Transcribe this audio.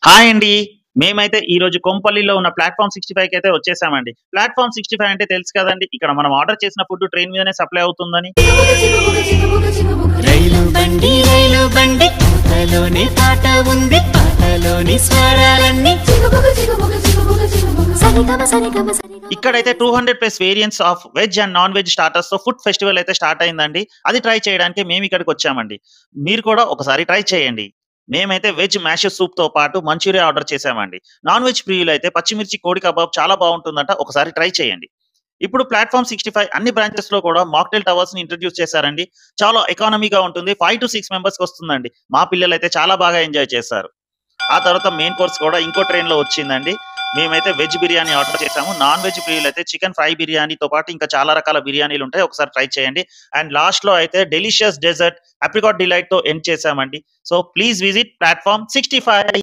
hi అండి మేమైతే ఈ రోజు కొంపల్లిలో ఉన్న ప్లాట్ఫామ్ సిక్స్టీ ఫైవ్ కి అయితే వచ్చేసామండి ప్లాట్ఫామ్ సిక్స్టీ ఫైవ్ అంటే తెలుసు కదండి ఇక్కడ మనం ఆర్డర్ చేసిన ఫుడ్ ట్రైన్ మీదనే సప్లై అవుతుందని రైలు బండి రైలు బండి పాటలోని పాట ఉంది పాటలోని స్వరాలన్నీ సరిగమ సరిగమ సరిగమ ఇక్కడైతే two hundred plus variants of veg and non veg starters తో ఫుడ్ ఫెస్టివల్ అయితే స్టార్ట్ అయిందండి అది ట్రై చేయడానికి మేము ఇక్కడికి వచ్చామండి మీరు కూడా ఒకసారి ట్రై చేయండి మేమైతే వెజ్ మ్యాష్ సూప్ తో పాటు మంచూరియా ఆర్డర్ చేసామండి నాన్ వెజ్ ప్రియులు అయితే పచ్చిమిర్చి కోడి కబాబ్ చాలా బాగుంటుందంట ఒకసారి ట్రై చేయండి ఇప్పుడు ప్లాట్ఫామ్ సిక్స్టీ ఫైవ్ అన్ని బ్రాంచెస్ లో కూడా మాక్టెల్ టవర్స్ ని ఇంట్రడ్యూస్ చేశారండి చాలా ఎకానమీగా ఉంటుంది ఫైవ్ టు సిక్స్ మెంబర్స్ కి వస్తుందండి మా పిల్లలు అయితే చాలా బాగా ఎంజాయ్ చేశారు ఆ తర్వాత మెయిన్ కోర్స్ కూడా ఇంకో ట్రైన్ లో వచ్చిందండి మేమైతే వెజ్ బిర్యానీ ఆర్డర్ చేసాము నాన్ వెజ్ ప్రియులు అయితే చికెన్ ఫ్రై బిర్యానీతో పాటు ఇంకా చాలా రకాల బిర్యానీలు ఉంటాయి ఒకసారి ట్రై చేయండి అండ్ లాస్ట్ లో అయితే డెలిషియస్ డెజర్ట్ అప్రికాట్ డిలైట్ తో ఎండ్ చేసామండి so please visit platform sixty five